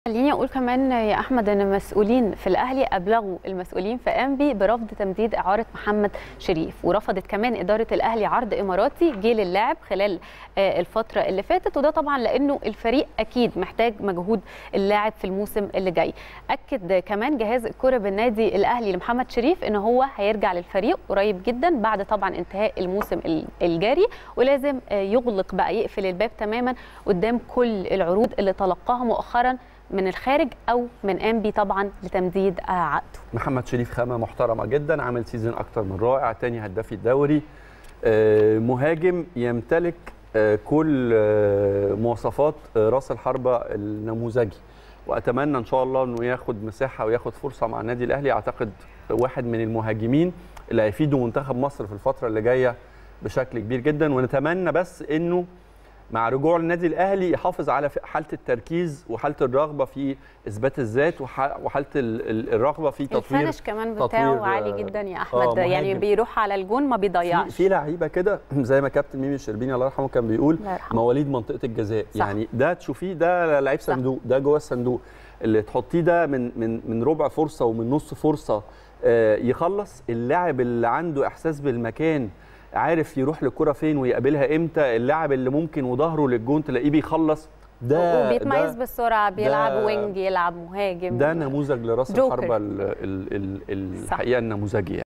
خليني اقول كمان يا احمد ان المسؤولين في الاهلي ابلغوا المسؤولين في انبي برفض تمديد اعاره محمد شريف ورفضت كمان اداره الاهلي عرض اماراتي جه للاعب خلال الفتره اللي فاتت وده طبعا لانه الفريق اكيد محتاج مجهود اللاعب في الموسم اللي جاي اكد كمان جهاز الكره بالنادي الاهلي لمحمد شريف ان هو هيرجع للفريق قريب جدا بعد طبعا انتهاء الموسم الجاري ولازم يغلق بقى يقفل الباب تماما قدام كل العروض اللي تلقاها مؤخرا من الخارج او من انبي طبعا لتمديد عقده محمد شريف خامه محترمه جدا عامل سيزون اكتر من رائع تاني هداف الدوري مهاجم يمتلك كل مواصفات راس الحربه النموذجي واتمنى ان شاء الله انه ياخد مساحه وياخد فرصه مع النادي الاهلي اعتقد واحد من المهاجمين اللي هيفيدوا منتخب مصر في الفتره اللي جايه بشكل كبير جدا ونتمنى بس انه مع رجوع النادي الاهلي يحافظ على حاله التركيز وحاله الرغبه في اثبات الذات وحاله الرغبه في تطوير الفينش كمان بتاعه عالي جدا يا احمد آه يعني بيروح على الجون ما بيضيعش في لعيبه كده زي ما كابتن ميمي الشربيني الله يرحمه كان بيقول مواليد منطقه الجزاء صح. يعني ده تشوفيه ده لعيب صندوق ده جوه الصندوق اللي تحطيه ده من من من ربع فرصه ومن نص فرصه آه يخلص اللاعب اللي عنده احساس بالمكان عارف يروح للكره فين ويقابلها امتى اللاعب اللي ممكن وظهره للجون تلاقيه بيخلص ده وبيتميز بالسرعه بيلعب وينج يلعب مهاجم ده نموذج لراس الحربه الحقيقه النموذجيه